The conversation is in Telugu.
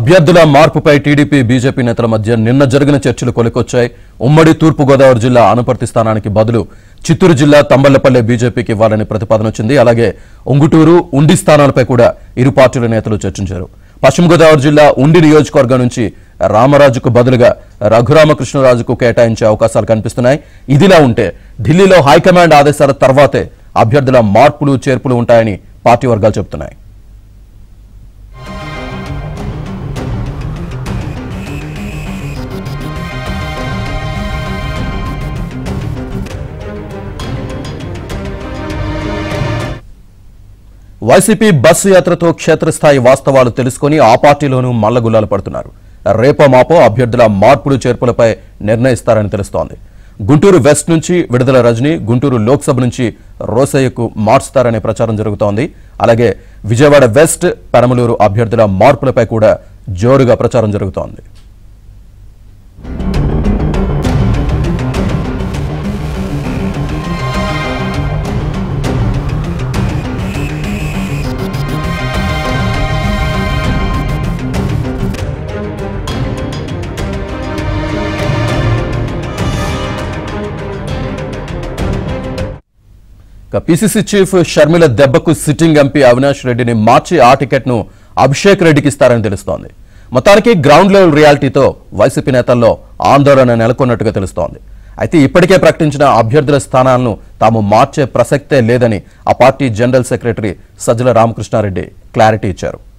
అభ్యర్థుల మార్పుపై టీడీపీ బీజేపీ నేతల మధ్య నిన్న జరిగిన చర్చలు కొలికొచ్చాయి ఉమ్మడి తూర్పుగోదావరి జిల్లా ఆనపర్తి స్థానానికి బదులు చిత్తూరు జిల్లా తంబళ్లపల్లె బీజేపీకి ఇవ్వాలని ప్రతిపాదన వచ్చింది అలాగే ఉంగుటూరు ఉండి స్థానాలపై కూడా ఇరు పార్టీల నేతలు చర్చించారు పశ్చిమ గోదావరి జిల్లా ఉండి నియోజకవర్గం నుంచి రామరాజుకు బదులుగా రఘురామకృష్ణరాజుకు కేటాయించే అవకాశాలు కనిపిస్తున్నాయి ఇదిలా ఉంటే ఢిల్లీలో హైకమాండ్ ఆదేశాల తర్వాతే అభ్యర్థుల మార్పులు చేర్పులు ఉంటాయని పార్టీ వర్గాలు చెబుతున్నాయి వైసీపీ బస్సు యాత్రతో క్షేత్రస్థాయి వాస్తవాలు తెలుసుకొని ఆ పార్టీలోనూ మల్లగుల్లాలు పడుతున్నారు రేపో మాపో అభ్యర్థుల మార్పులు చేర్పులపై నిర్ణయిస్తారని తెలుస్తోంది గుంటూరు వెస్ట్ నుంచి విడుదల రజని గుంటూరు లోక్సభ నుంచి రోసయ్యకు మార్చుతారనే ప్రచారం జరుగుతోంది అలాగే విజయవాడ వెస్ట్ పెనమలూరు అభ్యర్థుల మార్పులపై కూడా జోరుగా ప్రచారం జరుగుతోంది ఇక పీసీసీ చీఫ్ షర్మిల దెబ్బకు సిట్టింగ్ ఎంపీ అవినాష్ రెడ్డిని మార్చి ఆ టికెట్ ను అభిషేక్ రెడ్డికి ఇస్తారని తెలుస్తోంది మొత్తానికి గ్రౌండ్ లెవెల్ రియాలిటీతో వైసీపీ నేతల్లో ఆందోళన నెలకొన్నట్టుగా తెలుస్తోంది అయితే ఇప్పటికే ప్రకటించిన అభ్యర్థుల స్థానాలను తాము మార్చే ప్రసక్తే లేదని ఆ party general secretary Sajjala Ramakrishna Reddy clarity ఇచ్చారు